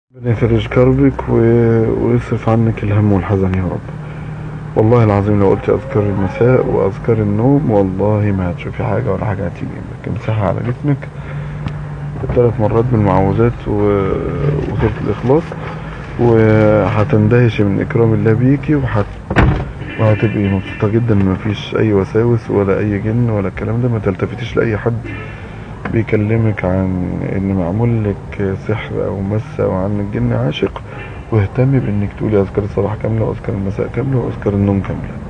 ربنا يفرج كربك و... ويصرف عنك الهم والحزن يا رب والله العظيم لو قلت أذكار المساء وأذكار النوم والله ما هتشوفي حاجة ولا حاجة هتيجي لك امسحها على جسمك ثلاث مرات بالمعوذات و... وسورة الإخلاص وهتندهشي من إكرام الله بيكي وهت... وهتبقي مبسوطة جدا إن مفيش أي وساوس ولا أي جن ولا الكلام ده ما تلتفتيش لأي حد بيكلمك عن ان معمول لك سحر او مس او عن الجن عاشق واهتمي بانك تقولي اذكار الصباح كاملة واذكار المساء كاملة واذكار النوم كاملة